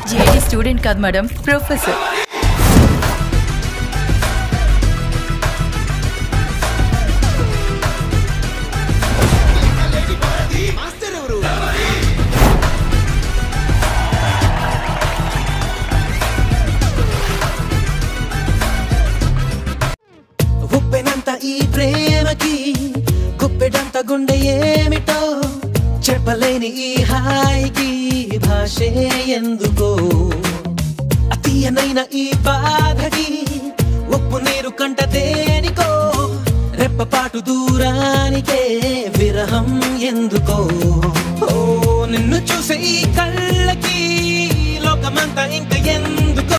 JD student కాదు madam professor ఉప్పెనంత ఈ ప్రేమకి గుప్పెడంత గుండె ఏమిటో చెప్పలేని ఈ హాయికి భాషే ఎందుకో అతీయనైన ఈ బాధకి ఉప్పు నీరు కంట దేనికో రెప్పపాటు దూరానికే విరహం ఎందుకో ఓ నిన్ను చూసే ఈ కళ్ళకి లోకమంతా ఇంక ఎందుకో